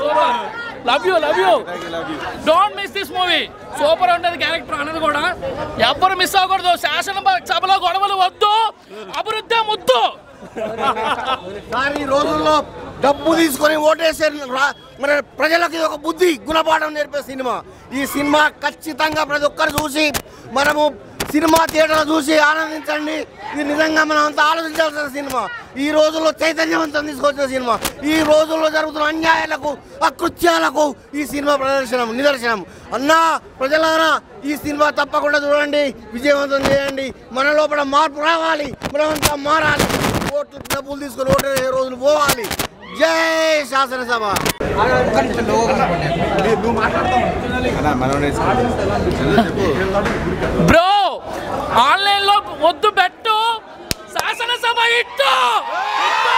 Super love you love you don't miss this movie super ఉంటుంది character అనేది కూడా ఎవ్వరు మిస్ అవ్వకూడదు శాసన సభలో గొడవలు వద్దు అభివృద్ధి ముద్దు సార్ ఈ రోజుల్లో డబ్బు తీసుకొని ఓటేసే రా- మన ప్రజలకు ఇది ఒక బుద్ధి గుణపాఠం నేర్పే సినిమా ఈ సినిమా ఖచ్చితంగా ప్రతి ఒక్కరు చూసి మనము సినిమా థియేటర్ చూసి ఆనందించండి ఇది నిజంగా మనం అంతా ఆలోచించాల్సిన సినిమా ఈ రోజుల్లో చైతన్యవంతం తీసుకొచ్చిన సినిమా ఈ రోజుల్లో జరుగుతున్న అన్యాయాలకు అకృత్యాలకు ఈ సినిమా ప్రదర్శనం నిదర్శనం అన్నా ప్రజలారా ఈ సినిమా తప్పకుండా చూడండి విజయవంతం చేయండి మన లోపల మార్పు రావాలి మనమంతా మారాలి ఓట్లు డబ్బులు తీసుకొని ఓటు వేసే రోజులు పోవాలి జై శాసనసభ బ్రో ఆన్లైన్ లో వద్దు పెట్టు శాసనసభ ఇట్టు ఇట్టు.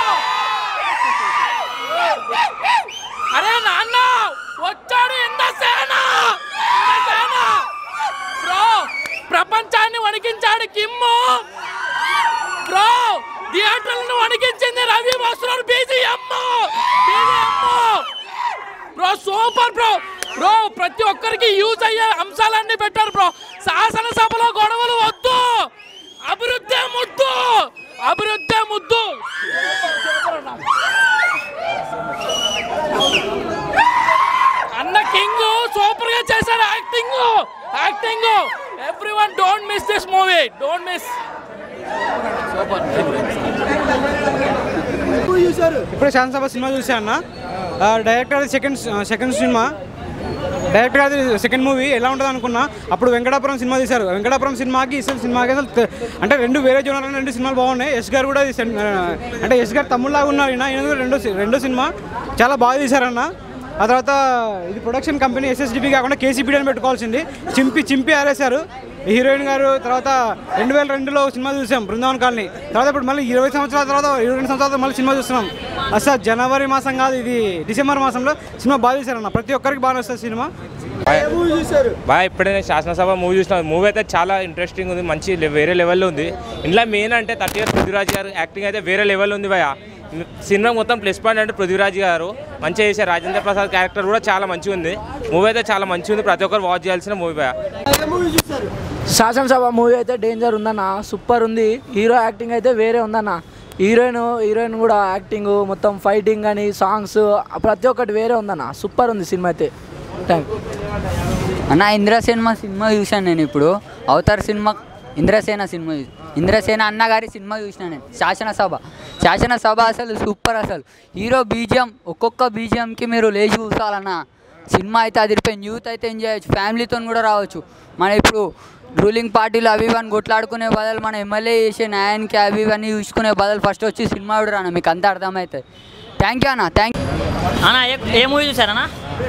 అరే నాన్న వచ్చాడు ఇంద్రసేన ఇంద్రసేన బ్రో ప్రపంచాన్ని వణికించాడు కిమ్ము బ్రో థియేటర్లను వణికించింది రవి వస్తున్నారు BGM bro super bro bro ప్రతి ఒక్కరికి యూజ్ అయ్యే అంశాలన్నీ పెట్టారు బ్రో శాసనసభలో గొడవలు వద్దు అభివృద్ధి ముద్దు అభివృద్ధి ముద్దు అన్న కింగ్ సూపర్ గా చేశాడు acting acting everyone don't miss this movie don't miss ఇప్పుడే శాసనసభ సినిమా చూసా అన్న ఆ, డైరెక్టర్ అది సెకండ్ సెకండ్ సినిమా డైరెక్టర్ అది సెకండ్ మూవీ ఎలా ఉంటుంది అనుకున్నా అప్పుడు వెంకటాపురం సినిమా తీశారు వెంకటాపురం సినిమాకి ఇసలు సినిమాకి అసలు తె- అంటే రెండు వేరే జోనర్ రెండు సినిమాలు బాగున్నాయి యశ్ గారు కూడా ఇది సెన్- ఆ, అంటే యశ్ గారు తమ్ముళ్ళలాగా ఉన్నారు ఈయన ఈయన కూడా రెండో సి- రెండో సినిమా చాలా బాగా తీశారన్న ఆ తర్వాత ఇది ప్రొడక్షన్ కంపెనీ ఎస్ఎస్డిపి కాకుండా కేసీపీడీ అని పెట్టుకోవాల్సింది చింపి చింపి ఆరేశారు హీరోయిన్ గారు తర్వాత రెండు వేల రెండులో సినిమా చూసాం బృందావన్ కాలనీ తర్వాత ఇప్పుడు మళ్ళీ ఇరవై సంవత్సరాల తర్వాత ఇరవై రెండు సంవత్సరాల తర్వాత మళ్ళీ సినిమా చూస్తున్నాం అసలు జనవరి మాసం కాదు ఇది డిసెంబర్ మాసంలో సినిమా బాగా తీశారన్న ప్రతి ఒక్కరికి బాగా వస్తుంది సినిమా బాగా ఇప్పుడే శాసనసభ మూవీ చూసిన మూవీ అయితే చాలా ఇంట్రెస్టింగ్ ఉంది మంచి లె- వేరే లెవెల్లో ఉంది ఇందులో మెయిన్ అంటే థర్టీ ఇయర్స్ పృథ్వీరాజ్ గారు యాక్టింగ్ అయితే వేరే లెవెల్ ఉంది భయ సినిమా మొత్తం ప్లస్ పాయింట్ అంటే పృథ్వీరాజ్ గారు మంచిగా చేశారు రాజేంద్ర ప్రసాద్ క్యారెక్టర్ కూడా చాలా మంచిగా ఉంది మూవీ అయితే చాలా మంచిగా ఉంది ప్రతి ఒక్కరు వాచ్ చేయాల్సిన మూవీ భయ శాసనసభ మూవీ అయితే డేంజర్ ఉందన్న సూపర్ ఉంది హీరో యాక్టింగ్ అయితే వేరే ఉందన్న హీరోయిన్ హీరోయిన్ కూడా యాక్టింగ్ మొత్తం ఫైటింగ్ అని సాంగ్స్ ప్రతి ఒక్కటి వేరే ఉందన్న సూపర్ ఉంది సినిమా అయితే థ్యాంక్ అన్న ఇంద్రసేన సినిమా చూశాను నేను ఇప్పుడు అవతార్ సినిమా ఇంద్రసేన సినిమా చూ- ఇంద్రసేన అన్నగారి సినిమా చూసిన నేను శాసనసభ శాసనసభ అసలు సూపర్ అసలు హీరో బీజిఎం ఒక్కొక్క బీజిఎంకి మీరు లేచి కూర్చోవాలన్న సినిమా అయితే అదిరిపోయింది యూత్ అయితే ఎంజాయ్ చేయొచ్చు ఫ్యామిలీతో కూడా రావచ్చు మన ఇప్పుడు రూలింగ్ పార్టీలు అవి ఇవన్నీ కొట్లాడుకునే బదులు మన ఎమ్మెల్యే చేసే న్యాయానికి అవి ఇవన్నీ చూసుకునే బదులు ఫస్ట్ వచ్చి సినిమా చూడరా మీకు అంతా అర్థమవుతుంది థ్యాంక్ యూ అన్న థ్యాంక్ అన్న ఏ- ఏ మూవీ చూసారన్నా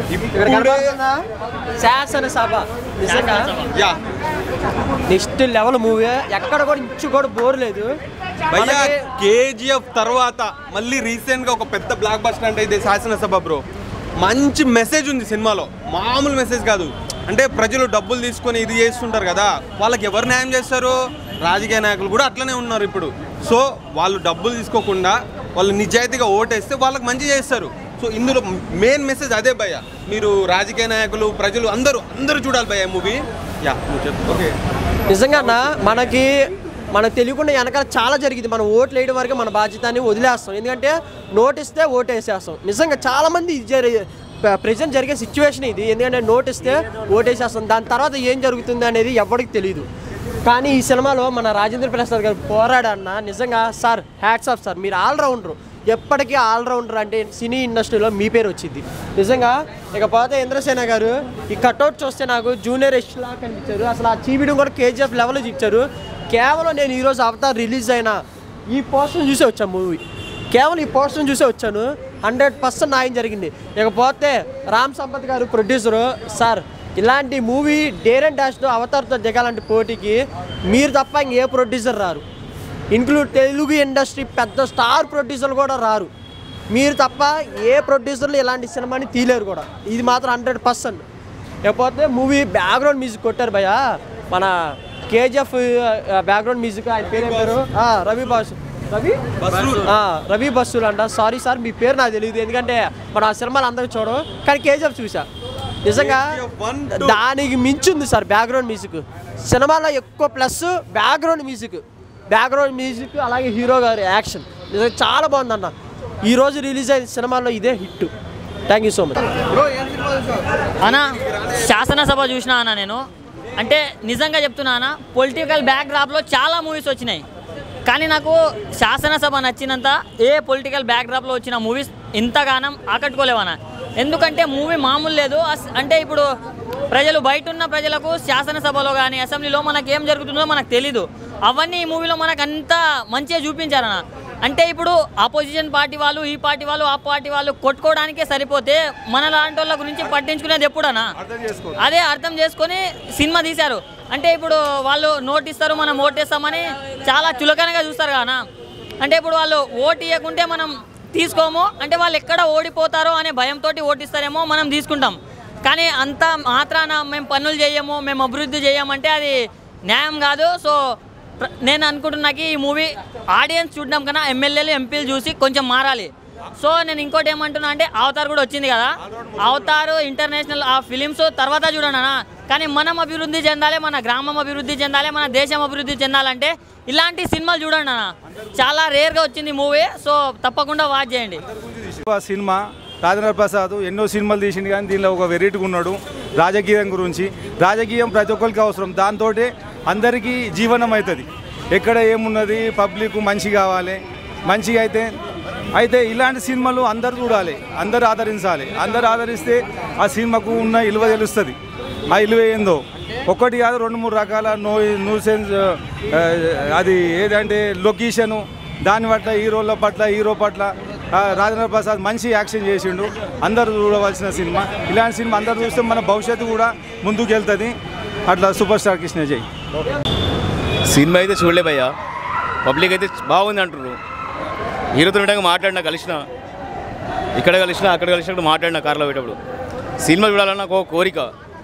శాసనసభ నిజంగా నెక్స్ట్ లెవెల్ మూవీ ఎక్కడ కూడా ఇంచు కూడా బోర్ లేదు భయ్యా కేజీఎఫ్ తర్వాత మళ్ళీ రీసెంట్ గా ఒక పెద్ద బ్లాక్ బస్టర్ అంటే ఇది శాసనసభ బ్రో మంచి మెసేజ్ ఉంది సినిమాలో మామూలు మెసేజ్ కాదు అంటే ప్రజలు డబ్బులు తీసుకొని ఇది చేస్తుంటారు కదా వాళ్ళకి ఎవరు న్యాయం చేస్తారు రాజకీయ నాయకులు కూడా అట్లనే ఉన్నారు ఇప్పుడు సో వాళ్ళు డబ్బులు తీసుకోకుండా వాళ్ళు నిజాయితీగా ఓటేస్తే వాళ్ళకి మంచి చేస్తారు సో ఇందులో మెయిన్ మెసేజ్ అదే భయ్య మీరు రాజకీయ నాయకులు ప్రజలు అందరూ అందరూ చూడాలి భయ్య మూవీ యా నువ్వు చెప్పు ఓకే నిజంగా అన్న మనకి మనకు తెలియకుండా వెనకాల చాలా జరిగింది మనం ఓట్లు వేయడం వరకు మన బాధ్యతని వదిలేస్తాం ఎందుకంటే నోట్ ఇస్తే ఓటు వేసేస్తాం నిజంగా చాలా మంది ఇది జరి ప్రజెంట్ జరిగే సిచ్యువేషన్ ఇది ఎందుకంటే నోట్ ఇస్తే ఓటేసేస్తాం దాని తర్వాత ఏం జరుగుతుంది అనేది ఎవరికి తెలియదు కానీ ఈ సినిమాలో మన రాజేంద్ర ప్రసాద్ గారు పోరాడన్న నిజంగా సార్ హ్యాట్స్ ఆఫ్ సార్ మీరు ఆల్రౌండర్ ఎప్పటికీ ఆల్రౌండర్ అంటే సినీ ఇండస్ట్రీలో మీ పేరు వచ్చింది నిజంగా ఇకపోతే ఇంద్రసేన గారు ఈ కట్అవుట్ చూస్తే నాకు జూనియర్ ఎస్ట్ లా కనిపించారు అసలు ఆ చీబిడం కూడా కేజీఎఫ్ లెవెల్ ఇచ్చారు కేవలం నేను ఈరోజు అవతార్ రిలీజ్ అయిన ఈ పోస్టర్ చూసే వచ్చాను మూవీ కేవలం ఈ పోస్టర్ చూసే వచ్చాను హండ్రెడ్ పర్సెంట్ న్యాయం జరిగింది ఇకపోతే రామ్ సంపత్ గారు ప్రొడ్యూసరు సార్ ఇలాంటి మూవీ డేర్ అండ్ డాష్తో అవతార్తో దిగాలంటే పోటీకి మీరు తప్ప ఇంకే ప్రొడ్యూసర్ రారు ఇంక్లూడ్ తెలుగు ఇండస్ట్రీ పెద్ద స్టార్ ప్రొడ్యూసర్లు కూడా రారు మీరు తప్ప ఏ ప్రొడ్యూసర్లు ఇలాంటి సినిమాని తీలేరు కూడా ఇది మాత్రం హండ్రెడ్ పర్సెంట్ లేకపోతే మూవీ బ్యాక్గ్రౌండ్ మ్యూజిక్ కొట్టారు భయ్య మన కేజీఎఫ్ బ్యాక్గ్రౌండ్ మ్యూజిక్ ఆయన పేరు ఏం పేరు ఆ, రవి బాస్ రవి ఆ, రవి బస్సులు అంట సారీ సార్ మీ పేరు నాకు తెలియదు ఎందుకంటే మనం ఆ సినిమాలు అందరూ చూడం కానీ కేజీఎఫ్ చూసా నిజంగా దానికి మించింది సార్ బ్యాక్గ్రౌండ్ మ్యూజిక్ సినిమాలో ఎక్కువ plus background music background music అలాగే హీరో గారి యాక్షన్ నిజంగా చాలా బాగుందన్న ఈ రోజు రిలీజ్ అయిన సినిమాలో ఇదే hit thank you so much అన్న శాసనసభ చూసినా అన్న నేను అంటే నిజంగా చెప్తున్నా అన్న పొలిటికల్ బ్యాక్డ్రాప్లో చాలా మూవీస్ వచ్చినాయి కానీ నాకు శాసనసభ నచ్చినంత ఏ పొలిటికల్ బ్యాక్డ్రాప్లో వచ్చిన మూవీస్ ఇంతగానం ఆకట్టుకోలేవన్న ఎందుకంటే మూవీ మామూలు లేదు అస్- అంటే ఇప్పుడు ప్రజలు బయట ఉన్న ప్రజలకు శాసనసభలో కానీ అసెంబ్లీలో మనకు ఏం జరుగుతుందో మనకు తెలీదు అవన్నీ ఈ మూవీలో మనకు అంతా మంచిగా చూపించారన్న అంటే ఇప్పుడు ఆపోజిషన్ పార్టీ వాళ్ళు ఈ పార్టీ వాళ్ళు ఆ పార్టీ వాళ్ళు కొట్టుకోవడానికే సరిపోతే మన లాంటి వాళ్ళ గురించి పట్టించుకునేది ఎప్పుడన్నా అదే అర్థం చేసుకొని సినిమా తీశారు అంటే ఇప్పుడు వాళ్ళు నోట్ ఇస్తారు మనం ఓటేస్తామని చాలా చులకనగా చూస్తారు కానా అంటే ఇప్పుడు వాళ్ళు ఓటు ఇవ్వకుంటే మనం తీసుకోము అంటే వాళ్ళు ఎక్కడ ఓడిపోతారో అనే భయంతో ఓటిస్తారేమో మనం తీసుకుంటాం కానీ అంత మాత్రాన మేము పనులు చేయము మేము అభివృద్ధి చేయమంటే అది న్యాయం కాదు సో ప్ర- నేను అనుకుంటున్నాకి ఈ మూవీ ఆడియన్స్ చూడడం కన్నా ఎమ్మెల్యేలు ఎంపీలు చూసి కొంచెం మారాలి సో నేను ఇంకోటి ఏమంటున్నా అంటే అవతార్ కూడా వచ్చింది కదా అవతార్ ఇంటర్నేషనల్ ఆ ఫిలిమ్స్ తర్వాత చూడండి అన్న కానీ మనం అభివృద్ధి చెందాలి మన గ్రామం అభివృద్ధి చెందాలి మన దేశం అభివృద్ధి చెందాలంటే ఇలాంటి సినిమాలు చూడండి అన్న చాలా రేర్గా వచ్చింది మూవీ సో తప్పకుండా వాచ్ చేయండి ఆ సినిమా రాజేంద్ర ప్రసాద్ ఎన్నో సినిమాలు తీసిండు కానీ దీనిలో ఒక వెరైటీగా ఉన్నాడు రాజకీయం గురించి రాజకీయం ప్రతి ఒక్కరికి అవసరం దాంతో అందరికీ జీవనం అవుతుంది ఎక్కడ ఏమున్నది పబ్లిక్ మంచి కావాలి మంచిగా అయితే అయితే ఇలాంటి సినిమాలు అందరు చూడాలి అందరు ఆదరించాలి అందరు ఆదరిస్తే ఆ సినిమాకు ఉన్న విలువ తెలుస్తుంది ఆ విలువ ఏందో ఒక్కటి కాదు రెండు మూడు రకాల నో న్యూసెన్స్ అది ఏదంటే లొకేషను దాని పట్ల హీరోల పట్ల హీరో పట్ల ఆ, రాజేంద్ర ప్రసాద్ మంచి యాక్షన్ చేసిండు అందరూ చూడవలసిన సినిమా ఇలాంటి సినిమా అందరు చూస్తే మన భవిష్యత్తు కూడా ముందుకు వెళ్తుంది అట్లా సూపర్ స్టార్ కృష్ణ జై సినిమా అయితే చూడలే భయ్యా పబ్లిక్ అయితే బాగుంది అంటారు హీరోతో విధంగా మాట్లాడినా కలిసిన ఇక్కడ కలిసిన అక్కడ కలిసినప్పుడు మాట్లాడిన కార్లో పోయేటప్పుడు సినిమా చూడాలన్న నాకు ఒక కోరిక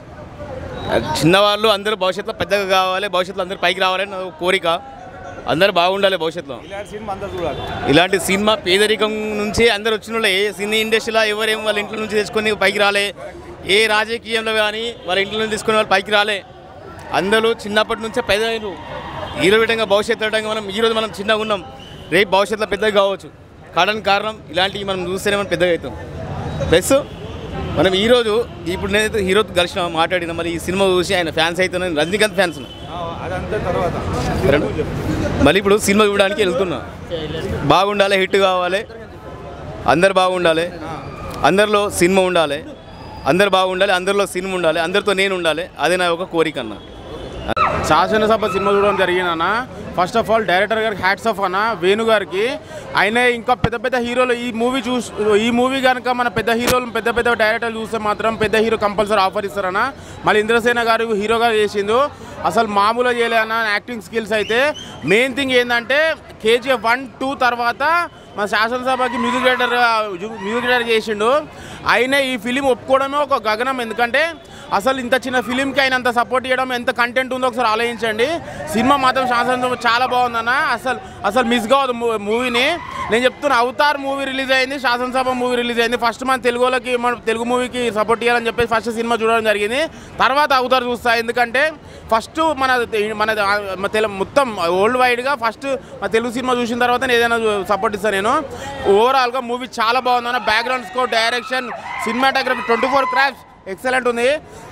చిన్నవాళ్ళు అందరూ భవిష్యత్తులో పెద్దగా కావాలి భవిష్యత్తులో అందరూ పైకి రావాలని నాకు ఒక కోరిక అందరూ బాగుండాలి భవిష్యత్తులో ఇలాంటి సినిమా అందరు చూడాలి ఇలాంటి సినిమా పేదరికం నుంచి అందరు వచ్చిన వాళ్ళే ఏ సినీ ఇండస్ట్రీలో ఎవరేం వాళ్ళ ఇంట్లో నుంచి తెచ్చుకొని పైకి రాలే ఏ రాజకీయంలో కానీ వాళ్ళ ఇంట్లో నుంచి తీసుకుని వాళ్ళు పైకి రాలే అందరూ చిన్నప్పటి నుంచే పెద్ద అయ్యారు హీరో విధంగా భవిష్యత్తు విధంగా మనం ఈరోజు మనం చిన్నగా ఉన్నాం రేపు భవిష్యత్తులో పెద్దగా కావచ్చు కావడానికి కారణం ఇలాంటివి మనం చూస్తేనే మనం పెద్దగా అవుతాం ప్లస్ మనం ఈరోజు ఇప్పుడు నేనైతే హీరోతో కలిసిన మాట్లాడిన మరి ఈ సినిమా చూసి ఆయన ఫ్యాన్స్ అయితే నేను రజనీకాంత్ ఫ్యాన్స్ ఉన్నా అదంతా తర్వాత సరేనా? మళ్ళీ ఇప్పుడు సినిమా చూడడానికి వెళ్తున్నా బాగుండాలి హిట్ కావాలి అందరు బాగుండాలి అందరిలో సినిమా ఉండాలి అందరు బాగుండాలి అందరిలో సినిమా ఉండాలి అందరితో నేను ఉండాలి అదే నా ఒక కోరిక అన్న శాసనసభ సినిమా చూడడం జరిగిందన్న ఫస్ట్ ఆఫ్ ఆల్ డైరెక్టర్ గారికి హ్యాట్స్ ఆఫ్ అన్న వేణు గారికి ఆయన ఇంకా పెద్ద పెద్ద హీరోలు ఈ మూవీ చూస్ ఈ మూవీ కనుక మన పెద్ద హీరోలు పెద్ద పెద్ద డైరెక్టర్లు చూస్తే మాత్రం పెద్ద హీరో కంపల్సరీ ఆఫర్ ఇస్తారన్న మళ్ళీ ఇంద్రసేన గారు హీరోగా చేసిండు అసలు మామూలుగా చేయలే అన్న యాక్టింగ్ స్కిల్స్ అయితే మెయిన్ థింగ్ ఏంటంటే కేజీఎఫ్ వన్ టూ తర్వాత మన శాసనసభకి మ్యూజిక్ డైరెక్టర్ మ్యూజిక్ డైరెక్టర్ చేసిండు ఆయన ఈ ఫిలిం ఒప్పుకోవడమే ఒక గగనం ఎందుకంటే అసలు ఇంత చిన్న ఫిలింకి ఆయన అంత సపోర్ట్ చేయడం ఎంత కంటెంట్ ఉందో ఒకసారి ఆలోచించండి సినిమా మాత్రం శాసనసభ చాలా బాగుందన్న అసలు అసలు మిస్ కావద్దు మూ- మూవీని నేను చెప్తున్నా అవతార్ మూవీ రిలీజ్ అయింది శాసనసభ మూవీ రిలీజ్ అయింది ఫస్ట్ మన తెలుగు వాళ్ళకి మన తెలుగు మూవీకి సపోర్ట్ చేయాలని చెప్పేసి ఫస్ట్ సినిమా చూడడం జరిగింది తర్వాత అవతార్ చూస్తా ఎందుకంటే ఫస్ట్ మన మన మన తెలు మొత్తం వరల్డ్ వైడ్గా ఫస్ట్ మన తెలుగు సినిమా చూసిన తర్వాత నేను ఏదైనా సపోర్ట్ ఇస్తాను నేను ఓవరాల్గా మూవీ చాలా బాగుందన్న background score direction cinematography twenty four crafts excellent ఉంది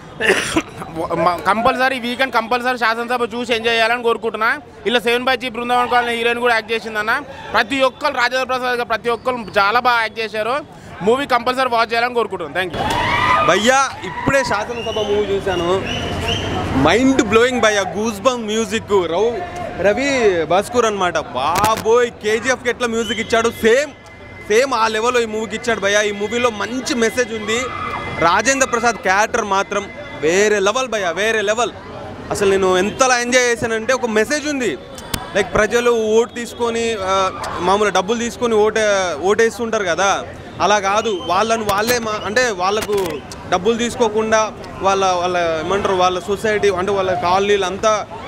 కంపల్సరీ వీకెండ్ కంపల్సరీ శాసనసభ చూసి ఎంజాయ్ చేయాలని కోరుకుంటున్నా ఇలా seven by G Brindavan colony heroine కూడా యాక్ట్ చేసిందన్న ప్రతి ఒక్కరు రాజేంద్ర ప్రసాద్ గారు ప్రతి ఒక్కరు చాలా బాగా యాక్ట్ చేశారు మూవీ కంపల్సరీ వాచ్ చేయాలని కోరుకుంటున్నాను థ్యాంక్ యూ భయ్యా ఇప్పుడే శాసనసభ మూవీ చూశాను మైండ్ బ్లోయింగ్ భయ్యా goose bumps music Ravi Ravi Bhaskar అనమాట బాబోయ్ కేజీఎఫ్కి ఎట్లా మ్యూజిక్ ఇచ్చాడు సేమ్ సేమ్ ఆ లెవెల్లో ఈ మూవీకి ఇచ్చాడు భయ్యా ఈ మూవీలో మంచి మెసేజ్ ఉంది రాజేంద్ర ప్రసాద్ క్యారెక్టర్ మాత్రం వేరే లెవెల్ భయ్యా వేరే లెవెల్ అసలు నేను ఎంతలా ఎంజాయ్ చేశానంటే ఒక మెసేజ్ ఉంది లైక్ ప్రజలు ఓటు తీసుకొని ఆ, మామూలు డబ్బులు తీసుకొని ఓటే ఓటేస్తుంటారు కదా అలా కాదు వాళ్ళని వాళ్ళే మా అంటే వాళ్ళకు డబ్బులు తీసుకోకుండా వాళ్ళ వాళ్ళ ఏమంటారు వాళ్ళ సొసైటీ అంటే వాళ్ళ కాలనీలు అంతా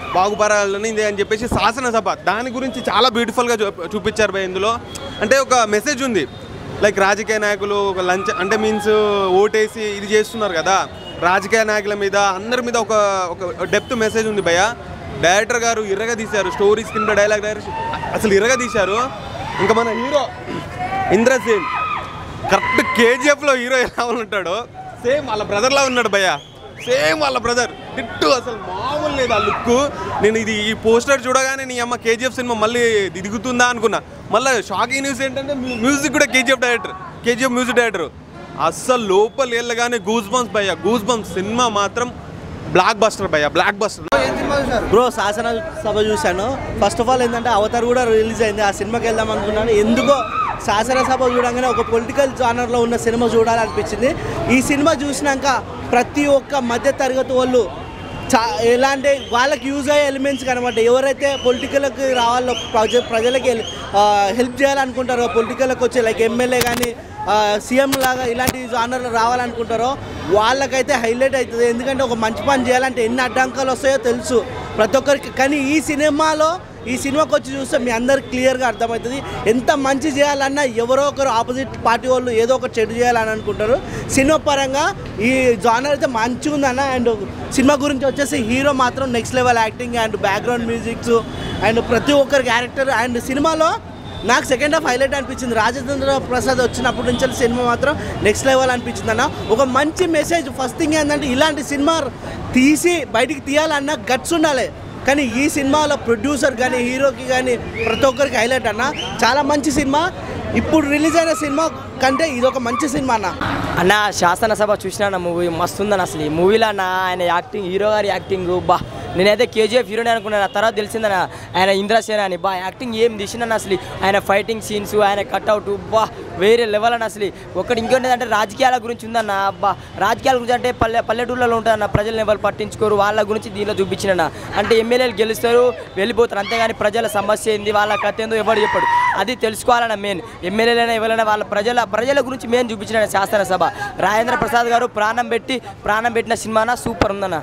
బాగుపడాలని ఇది అని చెప్పేసి శాసనసభ దాని గురించి చాలా బ్యూటిఫుల్గా చూ చూపించారు భయ్ ఇందులో అంటే ఒక మెసేజ్ ఉంది లైక్ రాజకీయ నాయకులు ఒక లంచ్ అంటే మీన్స్ ఓటేసి ఇది చేస్తున్నారు కదా రాజకీయ నాయకుల మీద అందరి మీద ఒక ఒక డెప్త్ మెసేజ్ ఉంది భయ్య డైరెక్టర్ గారు ఇరగ తీశారు స్టోరీ స్క్రీన్ డైలాగ్ డైరెక్షన్ అసలు ఇరగ తీశారు ఇంకా మన హీరో ఇంద్రసేన్ కరెక్ట్ కేజీఎఫ్లో హీరో ఎలా ఉంటాడో సేమ్ వాళ్ళ బ్రదర్లా ఉన్నాడు భయ్య సేమ్ వాళ్ళ బ్రదర్ టిట్టు అసలు మామూలు లేదు ఆ లుక్ నేను ఇది ఈ పోస్టర్ చూడగానే నీ అమ్మ కేజీఎఫ్ సినిమా మళ్ళీ దిగుతుందా అనుకున్నా మళ్ళీ షాకింగ్ న్యూస్ ఏంటంటే మ్యూజిక్ కూడా KGF director KGF music director అస్సలు లోపల వెళ్ళగానే గూస్ బంప్స్ భయ్య గూస్ బంప్స్ సినిమా మాత్రం బ్లాక్ బస్టర్ భయ్య blockbuster bro Sasanasabha చూశాను ఫస్ట్ ఆఫ్ ఆల్ ఏంటంటే అవతార్ కూడా రిలీజ్ అయింది ఆ సినిమాకి వెళ్దాం అనుకున్నాను ఎందుకో శాసనసభ చూడంగానే ఒక పొలిటికల్ జానర్లో ఉన్న సినిమా చూడాలనిపించింది ఈ సినిమా చూసినాక ప్రతి ఒక్క మధ్య తరగతి వాళ్ళు చా ఎలాంటి వాళ్ళకి యూజ్ అయ్యే ఎలిమెంట్స్ కనబడ్డాయి ఎవరైతే పొలిటికల్కి రావాలో ప్రజ ప్రజలకి హెల్ప్ చేయాలనుకుంటారో పొలిటికల్కి వచ్చే లైక్ ఎమ్మెల్యే కానీ సీఎం లాగా ఇలాంటి జానర్లు రావాలనుకుంటారో వాళ్ళకైతే హైలైట్ అవుతుంది ఎందుకంటే ఒక మంచి పని చేయాలంటే ఎన్ని అడ్డంకాలు వస్తాయో తెలుసు ప్రతి ఒక్కరికి కానీ ఈ సినిమాలో ఈ సినిమాకి వచ్చి చూస్తే మీ అందరికి క్లియర్గా అర్థమవుతుంది ఎంత మంచి చేయాలన్నా ఎవరో ఒకరు ఆపోజిట్ పార్టీ వాళ్ళు ఏదో ఒకటి చెడు చేయాలని అనుకుంటారు సినిమా పరంగా ఈ జానర్ అయితే మంచిగా ఉందన్న అండ్ సినిమా గురించి వచ్చేసి హీరో మాత్రం next level acting and background musics and ప్రతి ఒక్కరి క్యారెక్టర్ అండ్ సినిమాలో నాకు సెకండ్ హాఫ్ హైలైట్ అనిపించింది రాజేంద్ర ప్రసాద్ వచ్చినప్పటి నుంచి సినిమా మాత్రం నెక్స్ట్ లెవెల్ అనిపించింది అన్న ఒక మంచి మెసేజ్ ఫస్ట్ థింగ్ ఏంటంటే ఇలాంటి సినిమా తీసి బయటికి తీయాలన్న గట్స్ ఉండాలి కానీ ఈ సినిమాలో ప్రొడ్యూసర్ కానీ హీరోకి కానీ ప్రతి ఒక్కరికి హైలైట్ అన్న చాలా మంచి సినిమా ఇప్పుడు రిలీజ్ అయిన సినిమా కంటే ఇది ఒక మంచి సినిమా అన్న అన్న శాసనసభ చూసిన మూవీ మస్తు ఉందన్న అసలు ఈ మూవీలో అన్న ఆయన యాక్టింగ్ హీరో గారి యాక్టింగ్ బా నేనైతే కేజీఎఫ్ హీరోని అనుకున్నాను ఆ తర్వాత తెలిసిందన్న ఆయన ఇంద్రసేన అని బా యాక్టింగ్ ఏం తీసిందన్న అసలు ఆయన ఫైటింగ్ సీన్స్ ఆయన కట్అవుట్ బా వేరే లెవెల్ అన్న అసలు ఒకటి ఇంకోటి అంటే రాజకీయాల గురించి ఉందన్న అబ్బా రాజకీయాల గురించి అంటే పల్లె పల్లెటూళ్ళలో ఉంటారన్న ప్రజలను ఎవరు పట్టించుకోరు వాళ్ళ గురించి దీనిలో చూపించిన అంటే ఎమ్మెల్యేలు గెలుస్తారు వెళ్ళిపోతారు అంతేగాని ప్రజల సమస్య ఏంది వాళ్ళ కథ ఏందో ఎవరు చెప్పాడు అది తెలుసుకోవాలన్న మెయిన్ ఎమ్మెల్యేలైనా ఎవరైనా వాళ్ళ ప్రజల ప్రజల గురించి మెయిన్ చూపించిన శాసనసభ రాజేంద్ర ప్రసాద్ గారు ప్రాణం పెట్టి ప్రాణం పెట్టిన సినిమానా సూపర్ ఉందన్న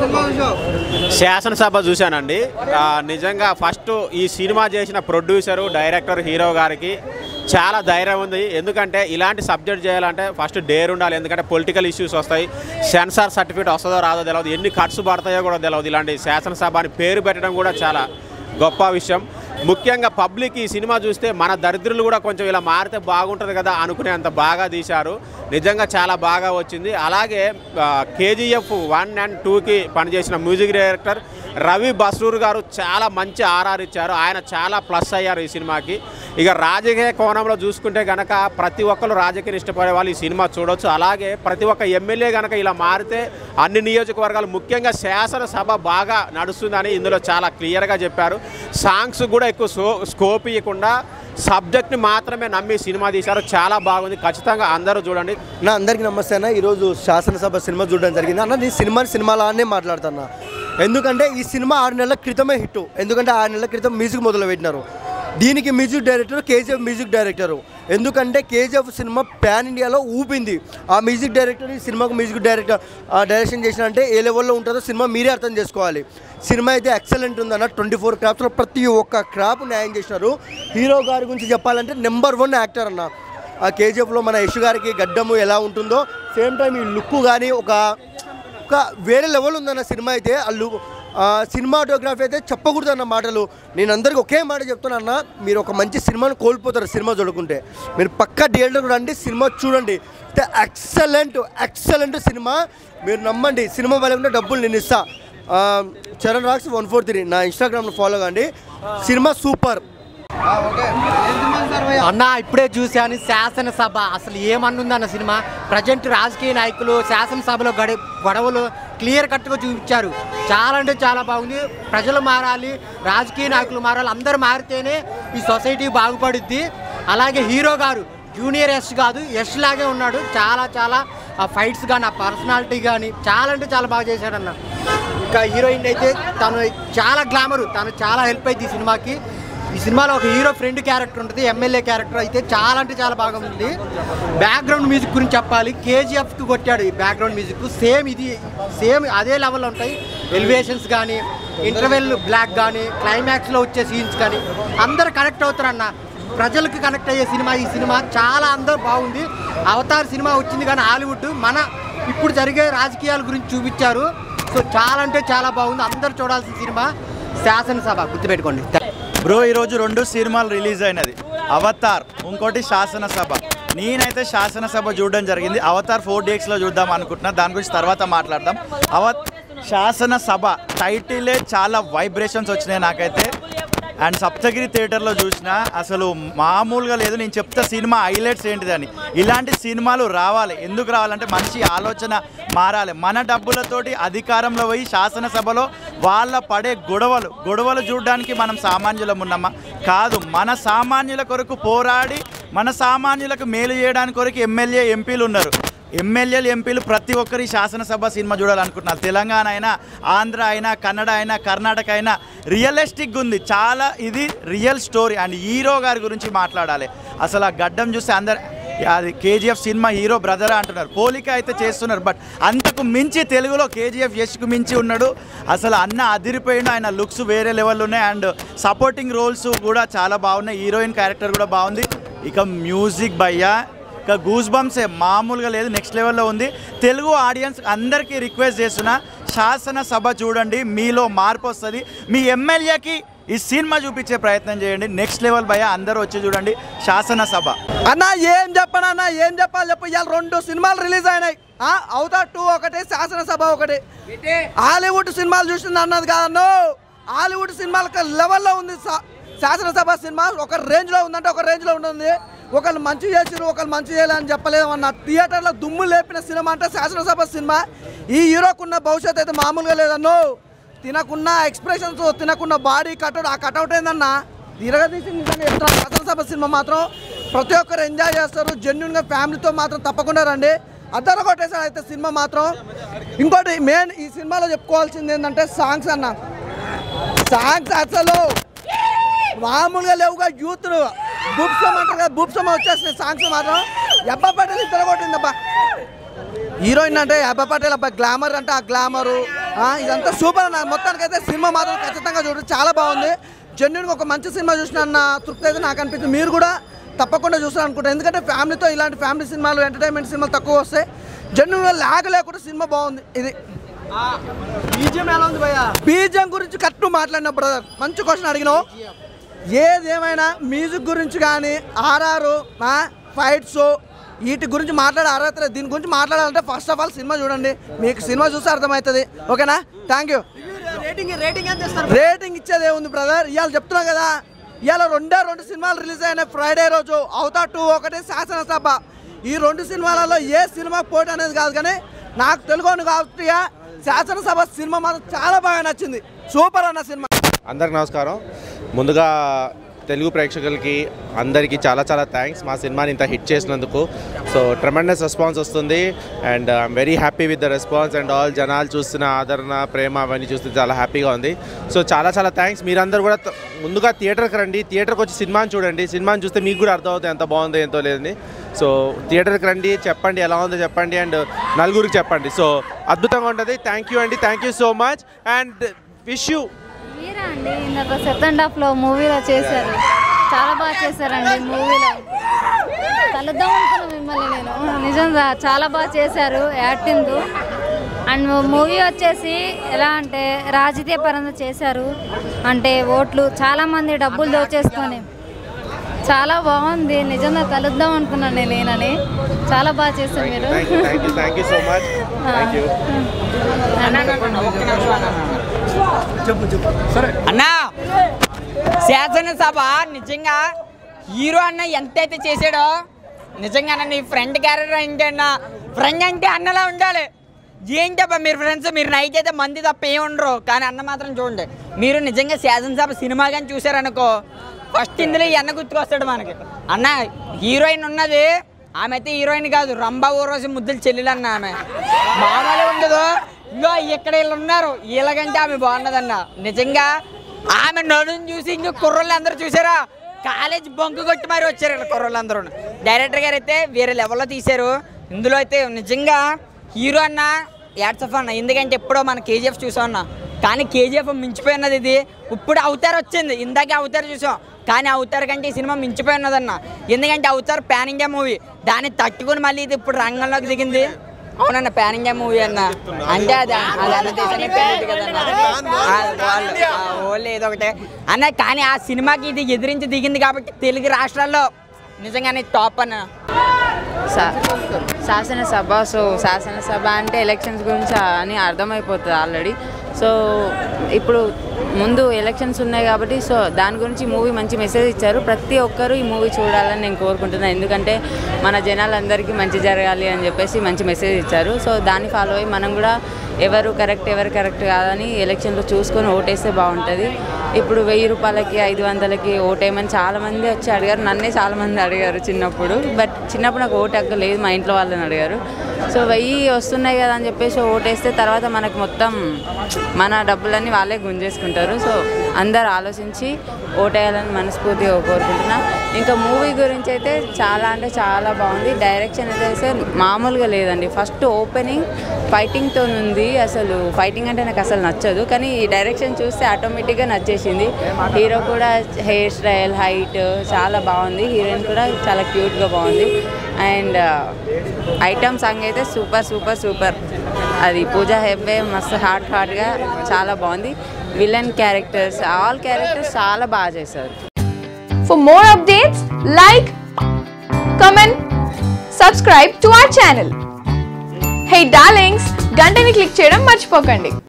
శాసనసభ చూశానండి ఆ, నిజంగా ఫస్ట్ ఈ సినిమా చేసిన ప్రొడ్యూసరు డైరెక్టర్ హీరో గారికి చాలా ధైర్యం ఉంది ఎందుకంటే ఇలాంటి సబ్జెక్ట్ చేయాలంటే ఫస్ట్ డేర్ ఉండాలి ఎందుకంటే పొలిటికల్ ఇష్యూస్ వస్తాయి సెన్సార్ సర్టిఫికేట్ వస్తుందో రాదో తెలియదు ఎన్ని ఖర్చు పడతాయో కూడా తెలియదు ఇలాంటి శాసనసభ అని పేరు పెట్టడం కూడా చాలా గొప్ప విషయం ముఖ్యంగా పబ్లిక్ ఈ సినిమా చూస్తే మన దరిద్రులు కూడా కొంచెం ఇలా మారితే బాగుంటుంది కదా అనుకునేంత బాగా తీశారు నిజంగా చాలా బాగా వచ్చింది అలాగే కేజీఎఫ్ వన్ అండ్ టూకి పనిచేసిన మ్యూజిక్ డైరెక్టర్ రవి బస్రూర్ గారు చాలా మంచి ఆర్ఆర్ ఇచ్చారు ఆయన చాలా ప్లస్ అయ్యారు ఈ సినిమాకి ఇక రాజకీయ కోణంలో చూసుకుంటే గనక ప్రతి ఒక్కరు రాజకీయ ఇష్టపడే వాళ్ళు ఈ సినిమా చూడొచ్చు అలాగే ప్రతి ఒక్క ఎమ్మెల్యే గనక ఇలా మారితే అన్ని నియోజకవర్గాలు ముఖ్యంగా శాసనసభ బాగా నడుస్తుందని ఇందులో చాలా క్లియర్గా చెప్పారు సాంగ్స్ కూడా ఎక్కువ సో స్కోప్ ఇవ్వకుండా సబ్జెక్ట్ని మాత్రమే నమ్మి సినిమా తీశారు చాలా బాగుంది ఖచ్చితంగా అందరూ చూడండి నా అందరికీ నమస్తే అన్న ఈరోజు శాసనసభ సినిమా చూడడం జరిగింది అన్న నేను సినిమా సినిమాలానే మాట్లాడుతున్నా ఎందుకంటే ఈ సినిమా ఆరు నెలల క్రితమే హిట్ ఎందుకంటే ఆరు నెలల క్రితం మ్యూజిక్ మొదలు పెట్టినారు దీనికి music director KGF music director ఎందుకంటే కేజీఎఫ్ సినిమా పాన్ ఇండియాలో ఊపింది ఆ మ్యూజిక్ డైరెక్టర్ ఈ సినిమాకు మ్యూజిక్ డైరెక్టర్ డైరెక్షన్ చేసిన అంటే ఏ లెవెల్లో ఉంటుందో సినిమా మీరే అర్థం చేసుకోవాలి సినిమా అయితే ఎక్సలెంట్ ఉందన్న ట్వంటీ ఫోర్ క్రాఫ్ట్స్లో ప్రతి ఒక్క క్రాప్ న్యాయం చేసినారు హీరో గారి గురించి చెప్పాలంటే నెంబర్ వన్ యాక్టర్ అన్న ఆ కేజీఎఫ్లో మన యశ్ గారికి గడ్డము ఎలా ఉంటుందో సేమ్ టైం ఈ లుక్ కానీ ఒక ఒక వేరే లెవెల్ ఉందన్న సినిమా అయితే అల్లు సినిమాటోగ్రఫీ అయితే చెప్పకూడదు అన్న మాటలు నేను అందరికి ఒకే మాట చెప్తున్నా అన్న మీరు ఒక మంచి సినిమాను కోల్పోతారు సినిమా చూడకుంటే మీరు పక్కా థియేటర్ రండి సినిమా చూడండి ఎక్సలెంట్ ఎక్సలెంట్ సినిమా మీరు నమ్మండి సినిమా వెళ్ళకుండా డబ్బులు నేను ఇస్తా ఆ, Charan rocks one four three నా ఇన్స్టాగ్రామ్లో ఫాలో కండి సినిమా సూపర్ అన్న ఇప్పుడే చూశాను శాసనసభ అసలు ఏమన్నుంది అన్న సినిమా ప్రజెంట్ రాజకీయ నాయకులు శాసనసభలో గడి గొడవలు క్లియర్ కట్గా చూపించారు చాలా అంటే చాలా బాగుంది ప్రజలు మారాలి రాజకీయ నాయకులు మారాలి అందరూ మారితేనే ఈ సొసైటీ బాగుపడుద్ది అలాగే హీరో గారు జూనియర్ యష్ కాదు యష్ లాగే ఉన్నాడు చాలా చాలా ఆ ఫైట్స్ కానీ ఆ పర్సనాలిటీ కానీ చాలా అంటే చాలా బాగా చేశాడన్న ఇంకా హీరోయిన్ అయితే తను చాలా గ్లామర్ తను చాలా హెల్ప్ అయింది ఈ సినిమాకి ఈ సినిమాలో ఒక హీరో ఫ్రెండ్ క్యారెక్టర్ ఉంటుంది ఎమ్మెల్యే క్యారెక్టర్ అయితే చాలా అంటే చాలా బాగా ఉంది బ్యాక్గ్రౌండ్ మ్యూజిక్ గురించి చెప్పాలి కేజీఎఫ్కి కొట్టాడు ఈ బ్యాక్గ్రౌండ్ మ్యూజిక్ సేమ్ ఇది సేమ్ అదే లెవెల్లో ఉంటాయి ఎలివేషన్స్ కానీ ఇంటర్వెల్ బ్లాక్ కానీ క్లైమాక్స్లో వచ్చే సీన్స్ కానీ అందరు కనెక్ట్ అవుతారన్న ప్రజలకు కనెక్ట్ అయ్యే సినిమా ఈ సినిమా చాలా అందరూ బాగుంది అవతార్ సినిమా వచ్చింది కానీ హాలీవుడ్ మన ఇప్పుడు జరిగే రాజకీయాల గురించి చూపించారు సో చాలా అంటే చాలా బాగుంది అందరూ చూడాల్సిన సినిమా శాసనసభ గుర్తుపెట్టుకోండి బ్రో ఈరోజు రెండు సినిమాలు రిలీజ్ అయినది అవతార్ ఇంకోటి శాసనసభ నేనైతే శాసనసభ చూడడం జరిగింది అవతార్ ఫోర్ డేక్స్లో చూద్దాం అనుకుంటున్నా దాని గురించి తర్వాత మాట్లాడదాం అవ శాసనసభ టైటిలే చాలా వైబ్రేషన్స్ వచ్చినాయి నాకైతే అండ్ సప్తగిరి థియేటర్లో చూసిన అసలు మామూలుగా లేదు నేను చెప్తా సినిమా హైలైట్స్ ఏంటిదని ఇలాంటి సినిమాలు రావాలి ఎందుకు రావాలంటే మనిషి ఆలోచన మారాలి మన డబ్బులతోటి అధికారంలో పోయి శాసనసభలో వాళ్ళ పడే గొడవలు గొడవలు చూడడానికి మనం సామాన్యులం ఉన్నామా కాదు మన సామాన్యుల కొరకు పోరాడి మన సామాన్యులకు మేలు చేయడానికి కొరకు ఎమ్మెల్యే ఎంపీలు ఉన్నారు ఎమ్మెల్యేలు ఎంపీలు ప్రతి ఒక్కరి శాసనసభ సినిమా చూడాలనుకుంటున్నారు తెలంగాణ అయినా ఆంధ్ర అయినా కన్నడ అయినా కర్ణాటక అయినా రియలిస్టిక్గా ఉంది చాలా ఇది రియల్ స్టోరీ అండ్ హీరో గారి గురించి మాట్లాడాలి అసలు ఆ గడ్డం చూస్తే అందరు అది కేజీఎఫ్ సినిమా హీరో బ్రదర్ అంటున్నారు పోలిక అయితే చేస్తున్నారు బట్ అంతకు మించి తెలుగులో కేజీఎఫ్ యష్కు మించి ఉన్నాడు అసలు అన్న అదిరిపోయిండు ఆయన లుక్స్ వేరే లెవెల్ ఉన్నాయి అండ్ సపోర్టింగ్ రోల్స్ కూడా చాలా బాగున్నాయి హీరోయిన్ క్యారెక్టర్ కూడా బాగుంది ఇక మ్యూజిక్ భయ్యా ఇక గూస్ బంప్సే మామూలుగా లేదు నెక్స్ట్ లెవెల్లో ఉంది తెలుగు ఆడియన్స్ అందరికీ రిక్వెస్ట్ చేస్తున్నా శాసనసభ చూడండి మీలో మార్పు వస్తుంది మీ ఎమ్మెల్యేకి ఈ సినిమా చూపించే ప్రయత్నం చేయండి నెక్స్ట్ లెవెల్ భయ అందరూ వచ్చి చూడండి శాసనసభ అన్న ఏం చెప్పను అన్న ఏం చెప్పాలి చెప్పు ఇవాళ రెండు సినిమాలు రిలీజ్ అయినాయి ఆ, అవుతా టూ ఒకటి శాసనసభ ఒకటి హాలీవుడ్ సినిమాలు చూసింది అన్నది కాదన్ను హాలీవుడ్ సినిమాలకు లెవెల్లో ఉంది శా- శాసనసభ సినిమా ఒక రేంజ్లో ఉందంటే ఒక రేంజ్లో ఉంటుంది ఒకళ్ళు మంచి చేసిరు ఒకళ్ళు మంచి చేయలేని చెప్పలేదు అన్న థియేటర్లో దుమ్ము లేపిన సినిమా అంటే శాసనసభ సినిమా ఈ హీరోకున్న భవిష్యత్తు అయితే మామూలుగా లేదన్ను తినకున్న ఎక్స్ప్రెషన్స్ తినకున్న బాడీ కట్అవుట్ ఆ కట్అవుట్ ఏందన్నా తిరగదీసి నిజంగా చెప్తున్నా శాసనసభ సినిమా మాత్రం ప్రతి ఒక్కరు ఎంజాయ్ చేస్తారు జెన్యున్గా ఫ్యామిలీతో మాత్రం తప్పకుండా రండి అద్దరు కొట్టేసాడు అయితే సినిమా మాత్రం ఇంకోటి మెయిన్ ఈ సినిమాలో చెప్పుకోవాల్సింది ఏంటంటే సాంగ్స్ అన్న సాంగ్స్ అసలు మామూలుగా లేవుగా యూత్ బుప్సం అంటారు కదా బుప్సం వచ్చేస్తున్నాయి సాంగ్స్ మాత్రం ఎబ్బా పటేల్ ఇద్దరు కొట్టిందబ్బా హీరోయిన్ అంటే అబ్బా పటేల్ అబ్బా గ్లామర్ అంటే ఆ గ్లామరు ఇదంతా సూపర్ అన్న మొత్తానికైతే సినిమా మాత్రం ఖచ్చితంగా చూడండి చాలా బాగుంది జెన్యున్గా ఒక మంచి సినిమా చూసిన అన్న తృప్తి అయితే నాకు అనిపించింది మీరు కూడా తప్పకుండా చూస్తారు అనుకుంటాను ఎందుకంటే ఫ్యామిలీతో ఇలాంటి ఫ్యామిలీ సినిమాలు ఎంటర్టైన్మెంట్ సినిమాలు తక్కువ వస్తాయి జెన్యున్గా లాగ లేకుండా సినిమా బాగుంది ఇది బీజియం ఎలా ఉంది భయ్యా బీజియం గురించి కరెక్ట్ మాట్లాడిన బ్రదర్ మంచి క్వశ్చన్ అడిగినావు ఏదేమైనా మ్యూజిక్ గురించి కానీ ఆర్ఆర్ ఫైట్స్ వీటి గురించి మాట్లాడే అర్హత లేదు దీని గురించి మాట్లాడాలంటే ఫస్ట్ ఆఫ్ ఆల్ సినిమా చూడండి మీకు సినిమా చూస్తే అర్థమవుతుంది ఓకేనా thank you rating rating rating ఇచ్చేది ఏముంది బ్రదర్ ఇవాళ చెప్తున్నా కదా ఇవాళ రెండే రెండు సినిమాలు రిలీజ్ అయినాయి ఫ్రైడే రోజు అవుతా టూ ఒకటి శాసనసభ ఈ రెండు సినిమాలలో ఏ సినిమా పోటీ అనేది కాదు కానీ నాకు తెలుగు కాబట్టి శాసనసభ సినిమా మాత్రం చాలా బాగా నచ్చింది సూపర్ అన్న సినిమా అందరికి నమస్కారం ముందుగా తెలుగు ప్రేక్షకులకి అందరికీ చాలా చాలా థ్యాంక్స్ మా సినిమాని ఇంత హిట్ చేసినందుకు సో ట్రెమెండస్ రెస్పాన్స్ వస్తుంది and I'm very happy with the response and all జనాలు చూస్తున్న ఆదరణ ప్రేమ అవన్నీ చూస్తే చాలా హ్యాపీగా ఉంది సో చాలా చాలా థ్యాంక్స్ మీరందరూ కూడా త- ముందుగా థియేటర్కి రండి థియేటర్కి వచ్చి సినిమాని చూడండి సినిమాని చూస్తే మీకు కూడా అర్థమవుతుంది ఎంత బాగుందో ఎంతో లేదని సో థియేటర్కి రండి చెప్పండి ఎలా ఉందో చెప్పండి అండ్ నలుగురికి చెప్పండి సో అద్భుతంగా ఉంటుంది థ్యాంక్ యూ అండి thank you so much and wish you మీరా అండి ఇందాక సెకండ్ హాఫ్లో మూవీలో చేశారు చాలా బాగా చేశారండి మూవీలో కలుద్దాం అనుకున్నా మిమ్మల్ని నేను నిజంగా చాలా బాగా చేశారు యాక్టింగ్ అండ్ మూవీ వచ్చేసి ఎలా అంటే రాజకీయ పరంగా చేశారు అంటే ఓట్లు చాలామంది డబ్బులు దోచేసుకొని చాలా బాగుంది నిజంగా కలుద్దాం అనుకున్నాను నేను నేనని చాలా బాగా చేశారు మీరు thank you thank you thank you so much thank you అన్నా శాసనసభ నిజంగా హీరో అన్న ఎంతైతే చేశాడో నిజంగా నీ ఫ్రెండ్ క్యారెక్టర్ ఏంటన్నా ఫ్రెండ్ అంటే అన్నలా ఉండాలి ఏంటబ్బా మీరు ఫ్రెండ్స్ మీరు నైట్ అయితే మంది తప్ప ఏం ఉండరు కానీ అన్న మాత్రం చూడండి మీరు నిజంగా శాసనసభ సినిమా కానీ చూసారనుకో ఫస్ట్ ఇందులో ఈ అన్న గుర్తుకొస్తాడు మనకి అన్న హీరోయిన్ ఉన్నది ఆమె అయితే హీరోయిన్ కాదు రంభా ఊరోజు ముద్దులు చెల్లెలు అన్న ఆమె మామూలు ఉండదు ఇగో ఇక్కడ వీళ్ళు ఉన్నారు వీళ్ళకంటే ఆమె బాగున్నదన్న నిజంగా ఆమె నడుని చూసి ఇంక కుర్రోళ్ళు అందరూ చూసారా కాలేజ్ బంకు కొట్టి మరి వచ్చారు ఇక్కడ కుర్రోళ్ళు అందరూ డైరెక్టర్ గారు అయితే వేరే లెవెల్లో తీశారు ఇందులో అయితే నిజంగా హీరో అన్న యాడ్సఫ్ అన్న ఎందుకంటే ఎప్పుడో మన కేజీఎఫ్ చూసాం అన్న కానీ కేజీఎఫ్ మించిపోయినది ఇది ఇప్పుడు అవతార్ వచ్చింది ఇందాకే అవతార్ చూసాం కానీ అవతార్ కంటే ఈ సినిమా మించిపోయి ఉన్నదన్న ఎందుకంటే అవతార్ పాన్ ఇండియా మూవీ దాన్ని తట్టుకుని మళ్ళీ ఇది ఇప్పుడు రంగంలోకి దిగింది అవునన్న పాన్ ఇండియా మూవీ అన్న అంటే అది అది అన్న దేశానికి తెలియదు కదన్న ఆ, వాళ్ళు ఆ, వాళ్ళు ఏదో ఒకటే అన్న కానీ ఆ సినిమాకి ఇది ఎదిరించి దిగింది కాబట్టి తెలుగు రాష్ట్రాల్లో నిజంగానే టాప్ అన్న శా- శాసనసభ సో శాసనసభ అంటే ఎలక్షన్స్ గురించి అని అర్థమైపోతుంది ఆల్రెడీ సో ఇప్పుడు ముందు ఎలక్షన్స్ ఉన్నాయి కాబట్టి సో దాని గురించి మూవీ మంచి మెసేజ్ ఇచ్చారు ప్రతి ఒక్కరూ ఈ మూవీ చూడాలని నేను కోరుకుంటున్నాను ఎందుకంటే మన జనాలందరికీ మంచి జరగాలి అని చెప్పేసి మంచి మెసేజ్ ఇచ్చారు సో దాన్ని ఫాలో అయ్యి మనం కూడా ఎవరు కరెక్ట్ ఎవరు కరెక్ట్ కాదని ఎలక్షన్లో చూసుకొని ఓటేస్తే బాగుంటుంది ఇప్పుడు వెయ్యి రూపాయలకి ఐదు వందలకి ఓటేయమని చాలామంది వచ్చి అడిగారు నన్నే చాలామంది అడిగారు చిన్నప్పుడు బట్ చిన్నప్పుడు నాకు ఓటు హక్కు లేదు మా ఇంట్లో వాళ్ళని అడిగారు సో వెయ్యి వస్తున్నాయి కదా అని చెప్పేసి ఓటేస్తే తర్వాత మనకు మొత్తం మన డబ్బులన్నీ వాళ్ళే గుంజేసుకుంటారు సో అందరు ఆలోచించి ఓటేయాలని మనస్ఫూర్తిగా కోరుకుంటున్నా ఇంకా మూవీ గురించి అయితే చాలా అంటే చాలా బాగుంది డైరెక్షన్ అయితే సార్ మామూలుగా లేదండి ఫస్ట్ ఓపెనింగ్ ఫైటింగ్తో ఉంది అసలు ఫైటింగ్ అంటే నాకు అసలు నచ్చదు కానీ ఈ డైరెక్షన్ చూస్తే ఆటోమేటిక్గా నచ్చేసింది హీరో కూడా హెయిర్ స్టైల్ హైట్ చాలా బాగుంది హీరోయిన్ కూడా చాలా క్యూట్గా బాగుంది అండ్ ఐటమ్ సాంగ్ అయితే సూపర్ సూపర్ సూపర్ అది పూజా హెబ్బే మస్తు హార్ట్ హార్ట్గా చాలా బాగుంది విలన్ క్యారెక్టర్స్ ఆల్ క్యారెక్టర్స్ చాలా బాగా చేశారు For more updates, like, comment, subscribe to our channel. Hey darlings, గంటని click చేయడం మర్చిపోకండి